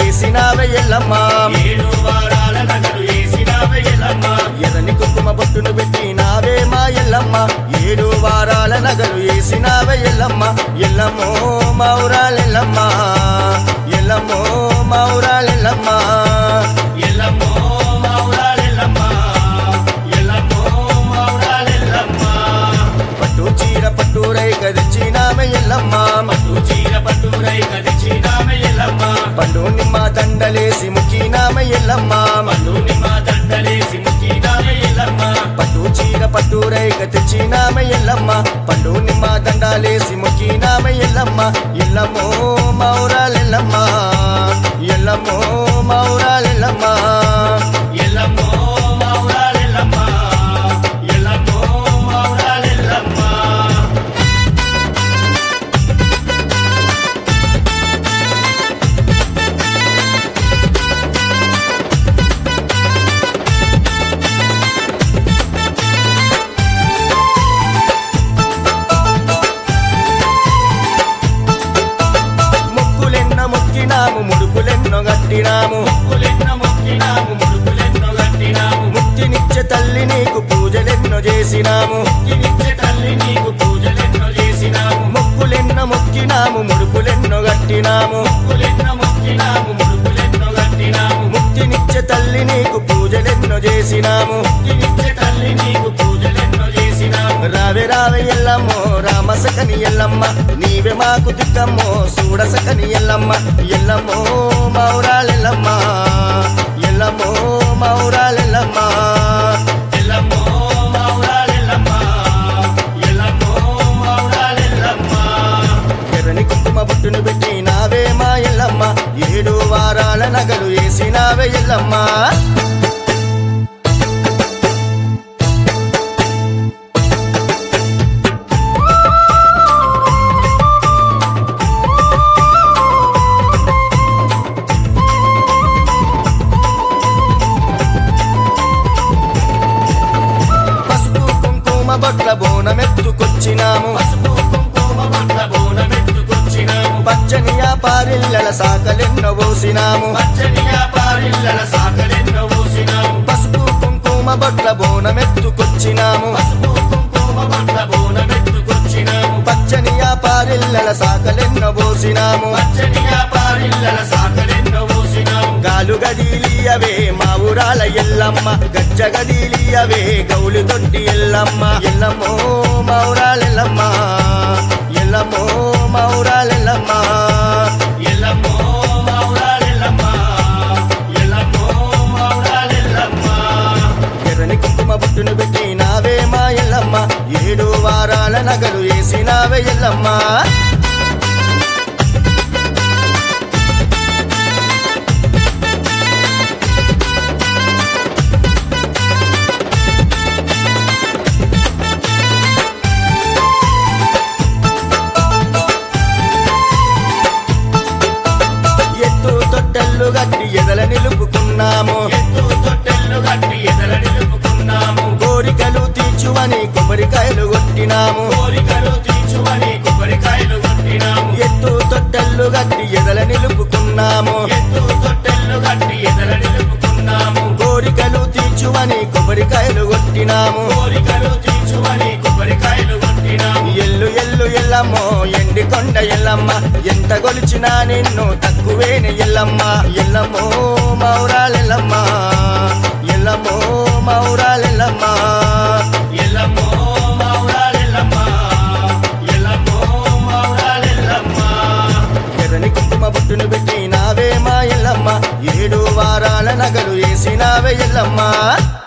వేసినావే ఎల్లమ్మ ఏడు వారాల నగలు వేసినావే ఎల్లమ్మ ఎదని కుంకుమ బొట్టును పెట్టినావే మా ఎల్లమ్మ ఏడు వారాల నగలు వేసినావే ఎల్లమ్మ ఎల్లమ్మో మౌరాలెల్లమ్మ ఎల్లమ్మో మౌరాలెల్లమ్మ ఎల్లమ్మో మౌరాలెల్లమ్మ ఎల్లమ్మో మౌరాలెల్లమ్మ పట్టు చీర పట్టు రైక తెచ్చినామే ఎల్లమ్మ పట్టు చీర పట్టు రై కదిచినామె ఎల్లమ్మ పండు నిమ్మ దండలేసి ముక్కినామే ఎల్లమ్మ పండు నిమ్మ దండలేసి ముక్కినామె ఎల్లమ్మ పట్టు చీర పట్టు రైక తెచ్చినామే ఎల్లమ్మ పండు నిమ్మ దండాలేసి ముక్కినామే ఎల్లమ్మ ఎల్లమ్మో మౌరాలెల్లమ్మ ఎల్లమ్మో మౌరాలెల్లమ్మ ఎల్లమ్మో మౌరాలెల్లమ్మ ఎల్లమ్మో మౌరాలెల్లమ్మ ముక్కులెన్న ముక్కినాము ముడుకులెన్నో గట్టినాము ముక్కులెన్న మొక్కినాము ముడుకులెన్నో కట్టినాము ముక్తినిచ్చే తల్లి నీకు పూజలెన్నో చేసినాము ముక్తినిచ్చే తల్లి నీకు పూజలెన్నో చేసినాము ముక్కులెన్న ముక్కినాము ముడుకులెన్నో గట్టినాము ముక్కులెన్న మొక్కినాము ముడుకులెన్నో కట్టినాము ముక్తినిచ్చే తల్లి నీకు పూజలెన్నో చేసినాము ముక్తినిచ్చే తల్లి నీకు పూజలెన్నో చేసినాము రావే రావే ఎల్లమ్మో రామసకని ఎల్లమ్మ నీవే మాకు దిక్కమ్మో చూడసకని ఎల్లమ్మ ఎల్లమ్మో మౌరాలెల్లమ్మ ఎల్లమ్మో మౌరాలెల్లమ్మ ఎల్లమ్మో మౌరాలెల్లమ్మ ఎల్లమ్మో మౌరాలెల్లమ్మ ఎర్రని కుంకుమ బొట్టును పెట్టి నావే మా ఎల్లమ్మ ఏడు వారాల నగలు వేసినావే ఎల్లమ్మ పసుపు కుంకుమ బొట్ల బోనమెత్తుకొచ్చినాము పసుపు కుంకుమ బట్ల బోనమెత్తుకొచ్చినాము పచ్చని పారిల్లల సాకలెన్నో పోసినాము పచ్చని వ్యాపారిల్లల సాకలెన్నో పోసినాము పసుపు కుంకుమ బొట్ల బోనమెత్తుకొచ్చినాము పసుపు కుంకుమ బట్ల బోనమెత్తుకొచ్చినాము పచ్చని పారిల్లల సాకలెన్నో పోసినాము పచ్చని వ్యాపారిల్లల సాకలెన్నో పోసినాము గాలు గదిలియవే మా ఊరాల ఎల్లమ్మ గజ్జ గదిలియవే గౌలు తొట్టి ఎల్లమ్మ ఎల్లమ్మో మౌరాలెల్లమ్మ ఎల్లమ్మో మౌరాలెల్లమ్మ ఎల్లమ్మో మౌరాలెల్లమ్మ ఎల్లమ్మో మౌరాలెల్లమ్మ ఎర్రని కుంకుమ బుట్టును పెట్టి నావే మా ఎల్లమ్మ ఏడు వారాల నగలు వేసినావే ఎల్లమ్మ ఎత్తు తొట్టెల్లు గట్టి ఎదల నిలుపుకున్నాము ఎత్తు తొట్టెళ్ళు కట్టి ఎదల నిలుపుకున్నాము కోరికలు తీర్చువని కొబ్బరికాయలు కొట్టినాము కోరికలు తీర్చుమని కొబ్బరికాయలు కొట్టినాము ఎత్తు తొట్టెల్లు గట్టి ఎదల నిలుపుకున్నాము ఎత్తు తొట్టెళ్ళు కట్టి ఎదల నిలుపుకున్నాము కోరికలు తీర్చువని కొబ్బరికాయలు కొట్టినాము కోరికలు తీర్చుమని కొబ్బరికాయలు కొట్టినాము ఎల్లు ఎల్లు ఎల్లమ్మో ఎండి కొండ ఎల్లమ్మ ఎంత గొలిచినా నిన్ను తక్కువేని ఎల్లమ్మ ఎల్లమ్మో మౌరాలెల్లమ్మ ఎల్లమ్మో మౌరాలెల్లమ్మ ఎల్లమ్మో మౌరాలెల్లమ్మ ఎల్లమ్మో మౌరాలెల్లమ్మ ఎర్రని కుంకుమ బొట్టును పెట్టి నావే మా ఎల్లమ్మ ఏడు వారాల నగలు వేసినావే ఎల్లమ్మ